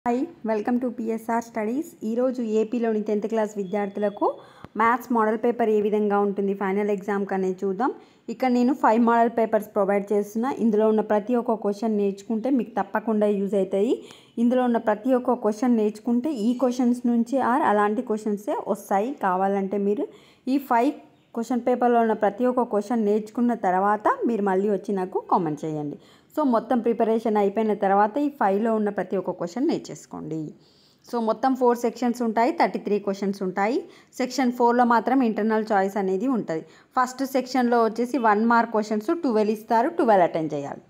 hi welcome to PSR studies ఈరోజు ఏపీలోని tenth class విద్యార్థులకు మ్యాథ్స్ మోడల్ పేపర్ ఏ విధంగా ఉంటుంది ఫైనల్ ఎగ్జామ్కి అనేది చూద్దాం ఇక్కడ నేను ఫైవ్ మోడల్ పేపర్స్ ప్రొవైడ్ చేస్తున్నా ఇందులో ఉన్న ప్రతి ఒక్క క్వశ్చన్ నేర్చుకుంటే మీకు తప్పకుండా యూజ్ అవుతాయి ఇందులో ఉన్న ప్రతి ఒక్క క్వశ్చన్ నేర్చుకుంటే ఈ క్వశ్చన్స్ నుంచి ఆర్ అలాంటి క్వశ్చన్సే వస్తాయి కావాలంటే మీరు ఈ ఫైవ్ క్వశ్చన్ పేపర్లో ఉన్న ప్రతి ఒక్క క్వశ్చన్ నేర్చుకున్న తర్వాత మీరు మళ్ళీ వచ్చి నాకు కామెంట్ చేయండి సో మొత్తం ప్రిపరేషన్ అయిపోయిన తర్వాత ఈ ఫైవ్లో ఉన్న ప్రతి ఒక్క క్వశ్చన్ నేర్చేసుకోండి సో మొత్తం ఫోర్ సెక్షన్స్ ఉంటాయి థర్టీ త్రీ క్వశ్చన్స్ ఉంటాయి సెక్షన్ ఫోర్లో మాత్రం ఇంటర్నల్ చాయిస్ అనేది ఉంటుంది ఫస్ట్ సెక్షన్లో వచ్చేసి వన్ మార్క్ క్వశ్చన్స్ ట్వెల్వ్ ఇస్తారు ట్వెల్వ్ అటెండ్ చేయాలి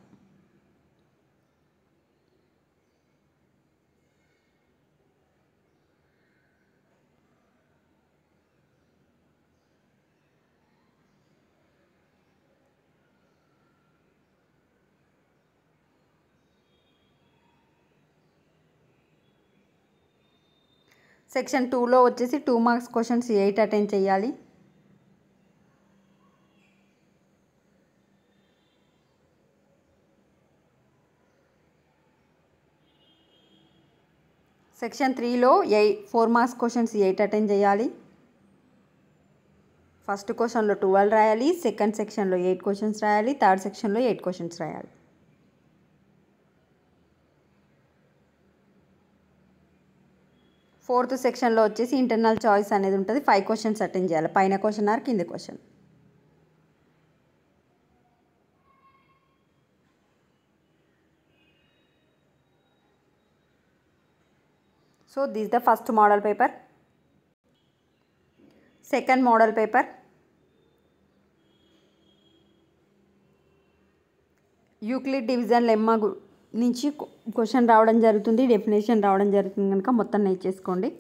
సెక్షన్ టూలో వచ్చేసి two marks questions eight attend చేయాలి సెక్షన్ త్రీలో eight four marks questions eight attend చేయాలి ఫస్ట్ క్వశ్చన్లో ట్వెల్వ్ రాయాలి సెకండ్ సెక్షన్లో ఎయిట్ క్వశ్చన్స్ రాయాలి థర్డ్ సెక్షన్లో ఎయిట్ క్వశ్చన్స్ రాయాలి ఫోర్త్ సెక్షన్లో వచ్చేసి ఇంటర్నల్ చాయిస్ అనేది ఉంటుంది ఫైవ్ క్వశ్చన్స్ అటెండ్ చేయాలి పైన క్వశ్చన్ ఆర్ కింద question so this the first model paper second model paper Euclid division lemma నుంచి క్వశ్చన్ రావడం జరుగుతుంది డెఫినేషన్ రావడం జరుగుతుంది కనుక మొత్తం నేర్చేసుకోండి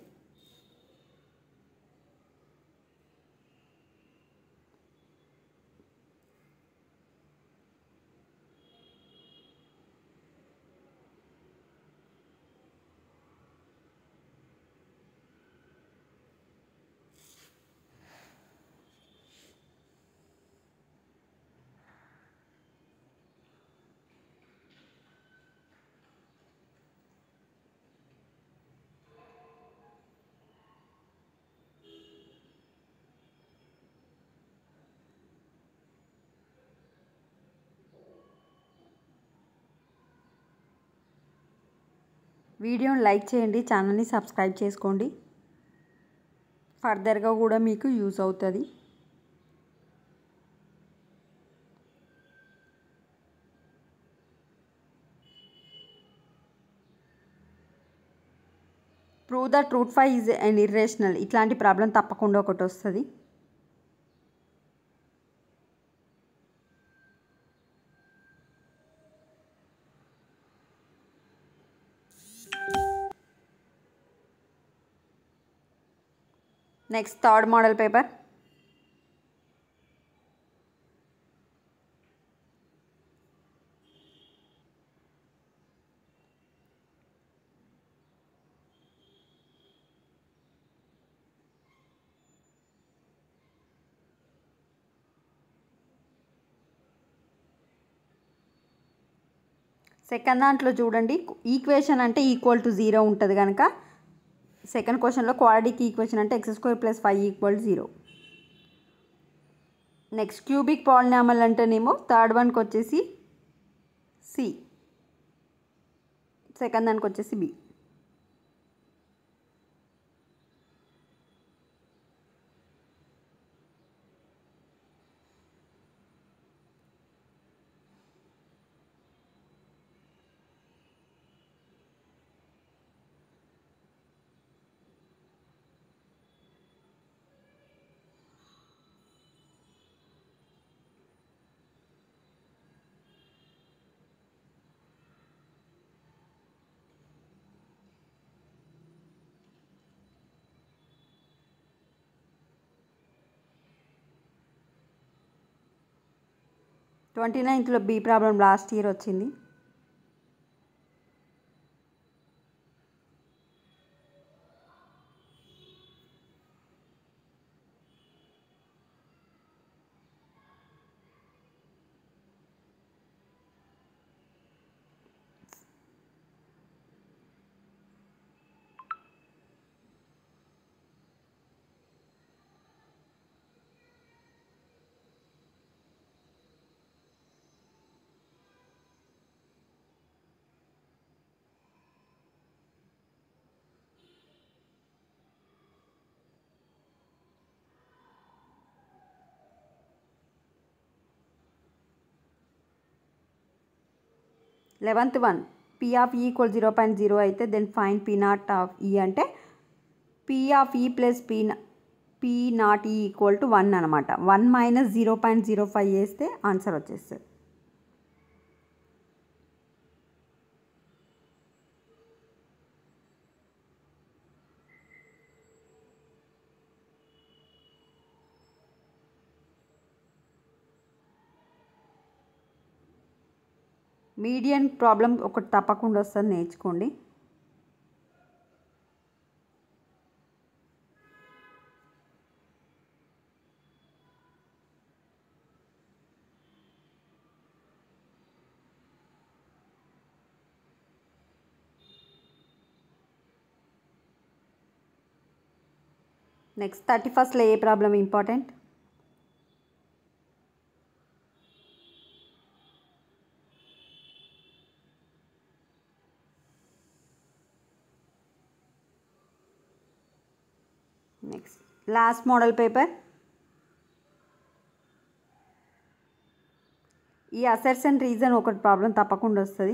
వీడియోని లైక్ చేయండి ఛానల్ని సబ్స్క్రైబ్ చేసుకోండి ఫర్దర్గా కూడా మీకు యూజ్ అవుతుంది prove the root five is and irrational ఇట్లాంటి ప్రాబ్లం తప్పకుండా ఒకటి వస్తుంది next third model paper second దాంట్లో చూడండి ఈక్వేషన్ అంటే ఈక్వల్ టు జీరో ఉంటుంది కనుక సెకండ్ క్వశ్చన్లో క్వాడ్రాటిక్ ఈక్వేషన్ అంటే X square plus five equal zero next cubic polynomial అంటేనేమో థర్డ్ వన్కి వచ్చేసి సి సెకండ్ దానికి వచ్చేసి బి ట్వంటీ నైన్త్లో బీ ప్రాబ్లం లాస్ట్ ఇయర్ వచ్చింది లెవెంత్ వన్ పీ ఆఫ్ ఈ ఈక్వల్ జీరో పాయింట్ జీరో అయితే then find P naught of E అంటే P of E plus P P naught E equal to one అనమాట one minus zero point zero five వేస్తే answer వచ్చేస్తుంది median problem ఒకటి తప్పకుండా వస్తుంది నేర్చుకోండి నెక్స్ట్ థర్టీ ఫస్ట్లో ఏ problem important next last model paper ఈ అసెట్స్ అండ్ రీజన్ ఒకటి ప్రాబ్లం తప్పకుండా వస్తుంది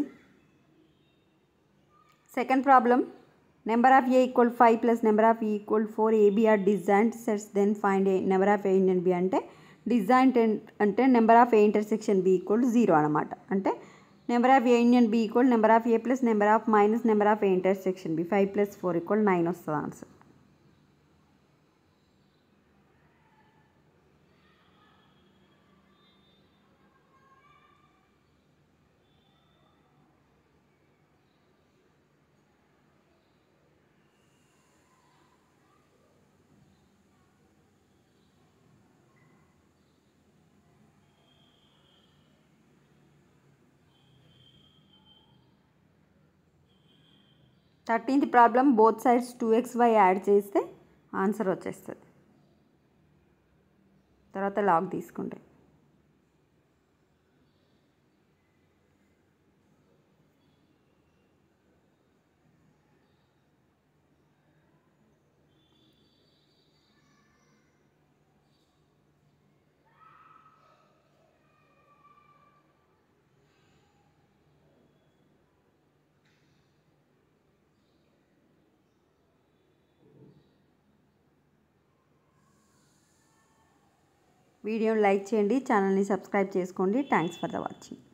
second problem number of A equal five plus number of ఈ equal four AB or disjoint sets then find a number of A ఇండియన్ B అంటే డిజైన్ అంటే number of A intersection B equal zero అనమాట అంటే number of A ఇండియన్ B equal number of A plus number of minus number of A intersection B five plus four equal nine వస్తుంది answer thirteenth problem both sides two X Y add చేస్తే answer వచ్చేస్తుంది తర్వాత log తీసుకుంటే వీడియోని like చేయండి ఛానల్ని subscribe చేసుకోండి thanks for the watching